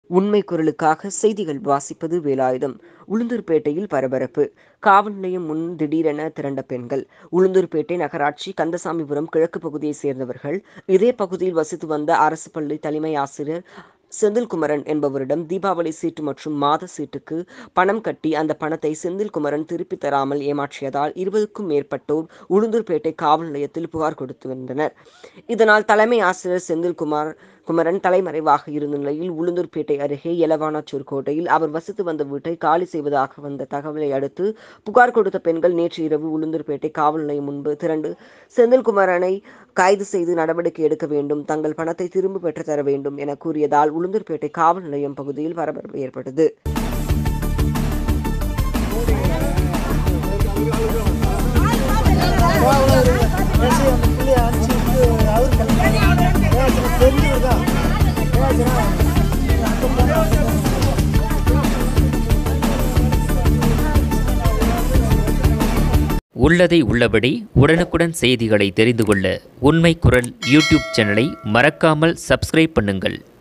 உண்மை குரலுக்காக செய்திகள் வாசிப்பது வேலாயுதம் உளுந்தூர்பேட்டையில் பரபரப்பு காவல் நிலையம் முன் திடீரென திரண்ட பெண்கள் உளுந்தூர்பேட்டை நகராட்சி கந்தசாமிபுரம் கிழக்கு பகுதியைச் சேர்ந்தவர்கள் இதே பகுதியில் வசித்து வந்த அரசு பள்ளி தலைமை ஆசிரியர் செந்தில்குமரன் என்பவரிடம் தீபாவளி சீட்டு மற்றும் மாத சீட்டுக்கு பணம் கட்டி அந்த பணத்தை செந்தில்குமரன் திருப்பி தராமல் ஏமாற்றியதால் இருபதுக்கும் மேற்பட்டோர் உளுந்தூர்பேட்டை காவல் நிலையத்தில் புகார் கொடுத்து வந்தனர் இதனால் தலைமை ஆசிரியர் செந்தில்குமார் குமரன் தலைமறைவாக இருந்த நிலையில் உளுந்தூர்பேட்டை அருகே எலவானாச்சூர் கோட்டையில் அவர் வசித்து வந்த வீட்டை காலி செய்வதாக வந்த தகவலை அடுத்து புகார் கொடுத்த பெண்கள் நேற்று இரவு உளுந்தூர்பேட்டை காவல் நிலையம் முன்பு திரண்டு செந்தில்குமரனை கைது செய்து நடவடிக்கை எடுக்க வேண்டும் தங்கள் பணத்தை திரும்ப பெற்று தர வேண்டும் என கூறியதால் உளுந்தூர்பேட்டை காவல் நிலையம் பகுதியில் பரபரப்பு ஏற்பட்டது பேசி அந்த பிள்ளைய அனுப்பிச்சு விட்டு அவர் கிளம்பி தெரிஞ்சுதான் உள்ளதை உள்ளபடி உடனுக்குடன் செய்திகளை தெரிந்து கொள்ள உண்மை குரல் யூடியூப் சேனலை மறக்காமல் சப்ஸ்கிரைப் பண்ணுங்கள்